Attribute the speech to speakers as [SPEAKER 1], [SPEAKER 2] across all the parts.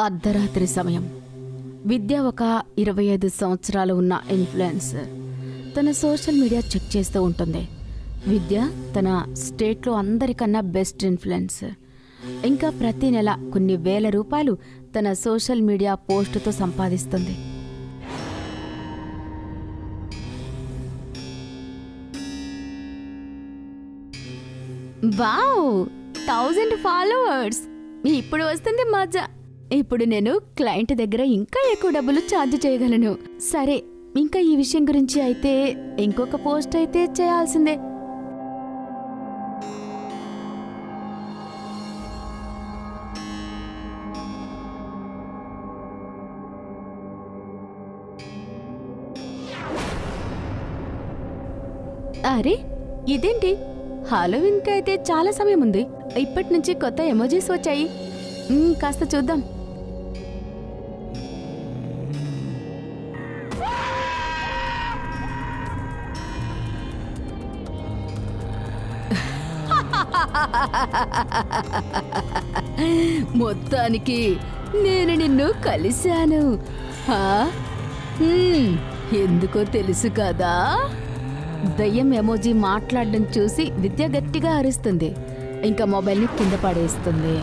[SPEAKER 1] అర్ధరాత్రి సమయం విద్య ఒక ఇరవై ఐదు సంవత్సరాలు ఉన్న ఇన్ఫ్లుయెన్సర్ తన సోషల్ మీడియా చెక్ చేస్తూ ఉంటుంది విద్య తన స్టేట్లో అందరికన్నా బెస్ట్ ఇన్ఫ్లుయెన్సర్ ఇంకా ప్రతి నెల కొన్ని వేల రూపాయలు తన సోషల్ మీడియా పోస్టుతో సంపాదిస్తుంది వావ్ థౌజండ్ ఫాలోవర్స్ ఇప్పుడు వస్తుంది మజా ఇప్పుడు నేను క్లయింట్ దగ్గర ఇంకా ఎక్కువ డబ్బులు ఛార్జ్ చేయగలను సరే ఇంకా ఈ విషయం గురించి అయితే ఇంకొక పోస్ట్ అయితే చేయాల్సిందే అరే ఇదేంటి హాలోవిన్కి అయితే చాలా సమయం ఉంది ఇప్పటి నుంచి కొత్త ఎమోజీస్ వచ్చాయి మ్మ్, కాస్త చూద్దాం మొత్తానికి నేను నిన్ను కలిశాను హా? హ్మ్, ఎందుకో తెలుసు కదా దయ్యం ఎమోజీ మాట్లాడడం చూసి విద్య గట్టిగా అరుస్తుంది ఇంకా మొబైల్ని కింద పడేస్తుంది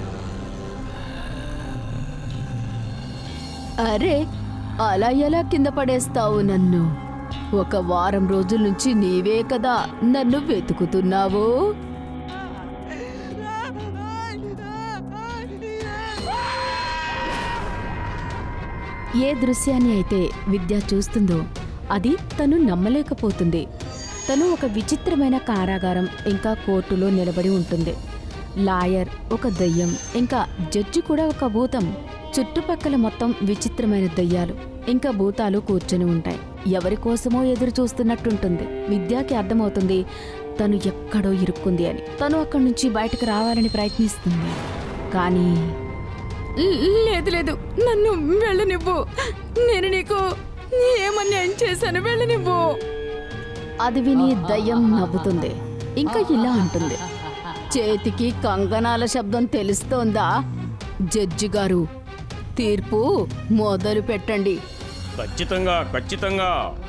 [SPEAKER 1] అరే అలా ఎలా కింద పడేస్తావు నన్ను ఒక వారం రోజుల నుంచి నీవే కదా నన్ను వెతుకుతున్నావు ఏ దృశ్యాన్ని అయితే విద్య చూస్తుందో అది తను నమ్మలేకపోతుంది తను ఒక విచిత్రమైన కారాగారం ఇంకా కోర్టులో నిలబడి ఉంటుంది లాయర్ ఒక దయ్యం ఇంకా జడ్జి కూడా ఒక భూతం చుట్టుపక్కల మొత్తం విచిత్రమైన దయ్యాలు ఇంకా భూతాలు కూర్చొని ఉంటాయి ఎవరి కోసమో ఎదురు చూస్తున్నట్టుంటుంది విద్యాకి అర్థమవుతుంది తను ఎక్కడో ఇరుక్కుంది అని తను అక్కడి నుంచి బయటకు రావాలని ప్రయత్నిస్తుంది కానీ లేదు లేదు నన్ను వెళ్ళనివ్వు నేను నీకు ఏమన్యాయం చేశాను వెళ్ళనివ్వు అది విని దయ్యం నవ్వుతుంది ఇంకా ఇలా అంటుంది చేతికి కంగనాల శబ్దం తెలుస్తోందా జడ్జి గారు తీర్పు మొదలు పెట్టండి
[SPEAKER 2] ఖచ్చితంగా ఖచ్చితంగా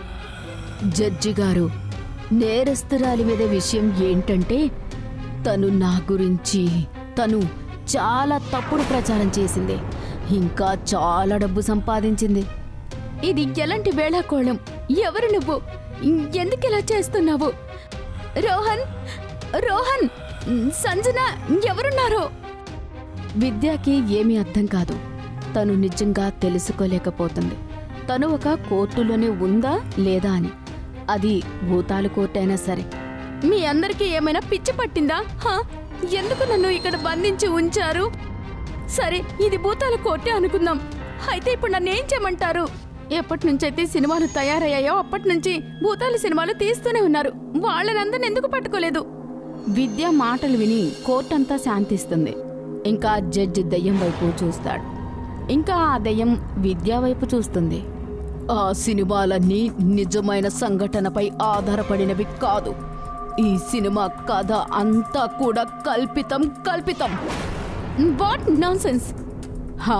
[SPEAKER 1] జడ్జి గారు నేరస్తురాలి మీద విషయం ఏంటంటే తను నా గురించి తను చాలా తప్పుడు ప్రచారం చేసింది ఇంకా చాలా డబ్బు సంపాదించింది ఇది ఎలాంటి వేళాకోళం ఎవరు నువ్వు ఎందుకు ఇలా చేస్తున్నావు రోహన్ రోహన్ సంజన ఎవరున్నారో విద్యకి ఏమీ అర్థం కాదు తను నిజంగా తెలుసుకోలేకపోతుంది తను ఒక కోర్టులోనే ఉందా లేదా అని అది భూతాల కోర్టు అయినా సరే మీ అందరికీ ఏమైనా పిచ్చి పట్టిందా హా? ఎందుకు నన్ను ఇక్కడ బంధించి ఉంచారు సరే ఇది భూతాల కోర్టే అనుకుందాం అయితే ఇప్పుడు నన్ను ఏం చేయమంటారు ఎప్పటి నుంచి అయితే సినిమాలు తయారయ్యాయో అప్పటి నుంచి భూతాల సినిమాలు తీస్తూనే ఉన్నారు వాళ్ళనందరిని ఎందుకు పట్టుకోలేదు విద్య మాటలు విని కోర్టంతా శాంతిస్తుంది ఇంకా జడ్జి దయ్యం వైపు చూస్తాడు ఇంకా ఆ దయ్యం విద్యా వైపు చూస్తుంది ఆ సినిమాలన్నీ నిజమైన సంఘటనపై ఆధారపడినవి కాదు ఈ సినిమా కథ అంతా కూడా కల్పితం కల్పితం వాట్ నాన్సెన్స్ హా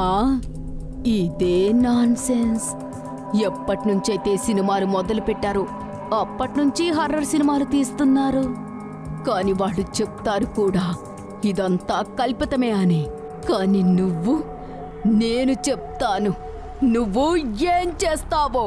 [SPEAKER 1] ఇదే నాన్సెన్స్ ఎప్పటి నుంచైతే సినిమాలు మొదలు పెట్టారు అప్పటి నుంచి హర్రర్ సినిమాలు తీస్తున్నారు కానీ వాళ్ళు చెప్తారు కూడా ఇదంతా కల్పితమే అని కానీ నువ్వు నేను చెప్తాను నువ్వు ఏం చేస్తావో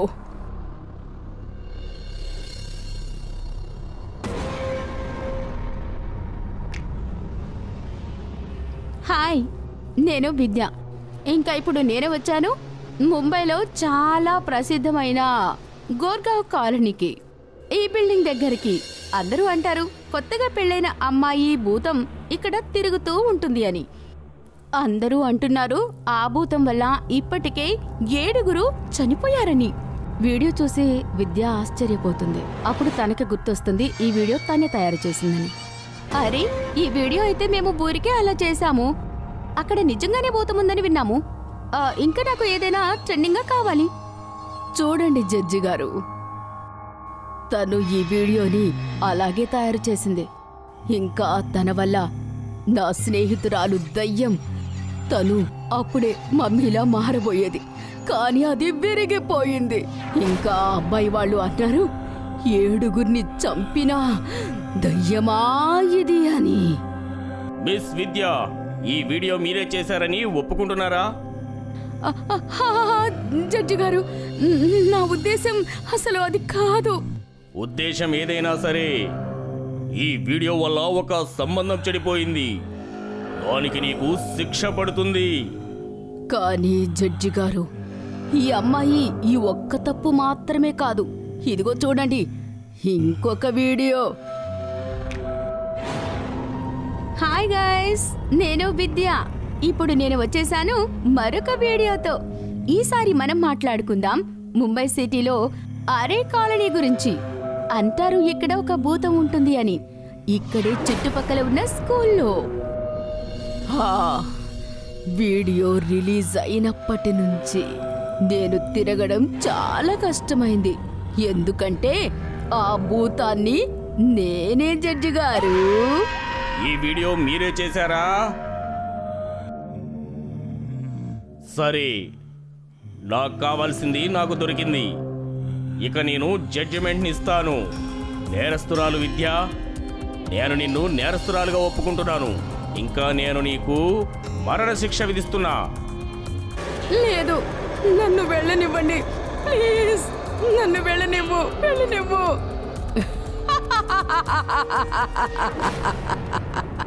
[SPEAKER 1] హాయ్ నేను విద్య ఇంకా ఇప్పుడు నేనే వచ్చాను ముంబైలో చాలా ప్రసిద్ధమైన గోర్గావ్ కాలనీకి ఈ బిల్డింగ్ దగ్గరికి అందరూ అంటారు కొత్తగా పెళ్ళైన అమ్మాయి భూతం ఇక్కడ తిరుగుతూ ఉంటుంది అని అందరూ అంటున్నారు ఆ భూతం వల్ల ఇప్పటికే ఏడుగురు చనిపోయారని వీడియో చూసి విద్య ఆశ్చర్యపోతుంది అప్పుడు తనకి గుర్తొస్తుంది ఈ వీడియో తనే తయారు చేసిందని అరే ఈ వీడియో అయితే మేము ఊరికే అలా చేశాము అక్కడ నిజంగానే భూతముందని విన్నాము ఆ, ఇంకా నాకు ఏదైనా ట్రెండింగ్గా కావాలి చూడండి జడ్జి గారు తను ఈ వీడియోని అలాగే తయారు చేసింది ఇంకా తన వల్ల నా స్నేహితురాలు దయ్యం తను అప్పుడే మమ్మీలా మారబోయేది కానీ అది విరిగిపోయింది ఇంకా ఆ అబ్బాయి వాళ్ళు అన్నారు ఏడుగురిని చంపినా దయ్యమా ఇది అని
[SPEAKER 2] మిస్ విద్య ఈ వీడియో మీరే చేశారని ఒప్పుకుంటున్నారా
[SPEAKER 1] ఆ, ఆ, ఆ, జడ్జి గారు న- నా ఉద్దేశం అసలు అది కాదు
[SPEAKER 2] ఉద్దేశం ఏదైనా సరే ఈ వీడియో వల్ల ఒక సంబంధం చెడిపోయింది దానికి నీకు శిక్ష పడుతుంది
[SPEAKER 1] కానీ జడ్జి గారు ఈ అమ్మాయి ఈ ఒక్క తప్పు మాత్రమే కాదు ఇదిగో చూడండి ఇంకొక వీడియో హాయ్ గైస్ నేను విద్య ఇప్పుడు నేను వచ్చేసాను మరొక వీడియోతో ఈసారి మనం మాట్లాడుకుందాం ముంబై సిటీలో అరే కాలనీ గురించి అంటారు ఇక్కడ ఒక భూతం ఉంటుంది అని ఇక్కడే చుట్టుపక్కల ఉన్న స్కూల్లో హా, వీడియో రిలీజ్ అయినప్పటి నుంచి నేను తిరగడం చాలా కష్టమైంది ఎందుకంటే ఆ భూతాన్ని నేనే జడ్జి గారు
[SPEAKER 2] ఈ వీడియో మీరే చేశారా సరే నాకు కావాల్సింది నాకు దొరికింది ఇక నేను జడ్జిమెంట్ని ఇస్తాను నేరస్తురాలు విద్య నేను నిన్ను నేరస్తురాలుగా ఒప్పుకుంటున్నాను ఇంకా నేను నీకు మరణ శిక్ష విధిస్తున్నా
[SPEAKER 1] లేదు నన్ను వెళ్ళనివ్వండి ప్లీజ్ నన్ను వెళ్ళనివ్వు వెళ్ళనివ్వు